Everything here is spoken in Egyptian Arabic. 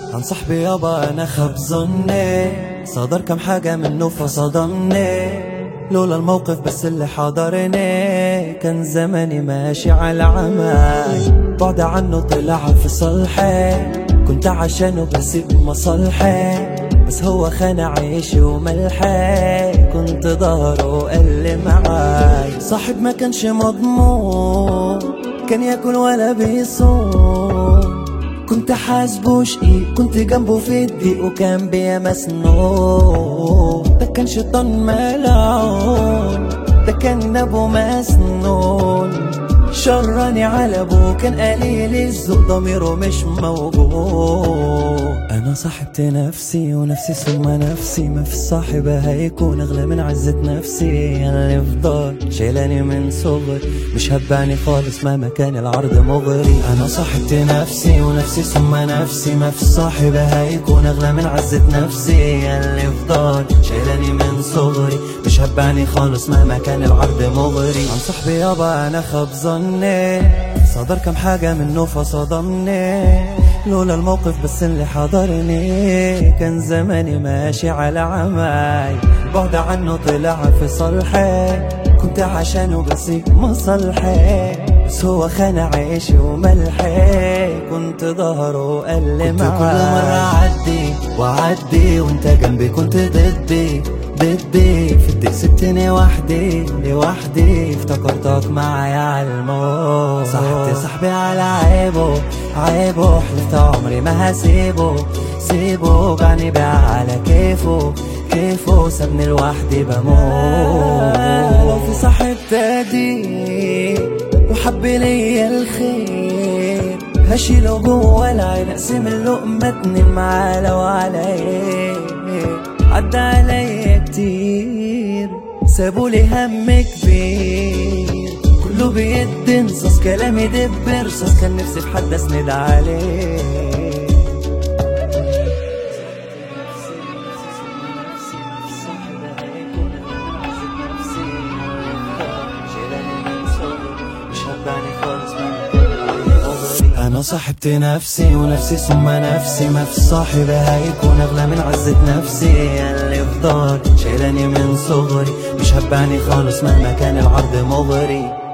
عن صاحبي يابا انا خاب ظني صدر كم حاجة منه فصدمني لولا الموقف بس اللي حضرني كان زماني ماشي على عماي بعد عنه طلع في صلحي كنت عشانه بسيب مصالحي بس هو خان عيشي وملحي كنت ظهره قل معاي صاحب ما كانش مضمون كان ياكل ولا بيصوم كنت حاسبه شقي كنت جنبه في الضيق وكان بيا مسنون ده كان شيطان ملعون ده كان ابو مسنون شرني على ابوه كان قليل الذوق ضميره مش موجود انا صاحبت نفسي ونفسي ثم نفسي ما في صاحب هيكون اغلى من عزة نفسي اللي فضل شايلاني من صغري مش هبعني خالص مهما كان العرض مغري انا صاحبت نفسي ونفسي ثم نفسي ما في صاحب هيكون اغلى من عزة نفسي اللي فضل شايلاني من صغري مش هبعني خالص مهما كان العرض مغري عن صاحبي يابا انا خاب ظني صدر كم حاجة منه فصدمني لولا الموقف بس اللي حضرني كان زماني ماشي على عماي بعد عنه طلع في صلحي كنت عشانه بسيب مصالحي بس هو خان عيشي وملحي كنت ظهره قل كنت معاي كل مرة أعدي وأعدي وأنت جنبي كنت ضدي ضدي في الدق سبتني وحدي لوحدي افتكرتك معايا على الموت صاحبت صاحبي على عيبه عيبه حلفت عمري ما هسيبه سيبه بعني بيع على كيفه كيفه سابني لوحدي بموت لو في صاحب تادي وحب ليا الخير هشيله جوه العين اقسم اللقمة اتنين معاه لو عليا عدى عليا كتير سابولي هم كبير كله بيد انصاص كلامي دب رصاص كان نفسي في حد اسند عليه انا صاحبت نفسي ونفسي ثم نفسي ما في صاحب هيكون اغلى من عزة نفسي اللي فضل شايلاني من صغري مش هبعني خالص مهما كان العرض مغري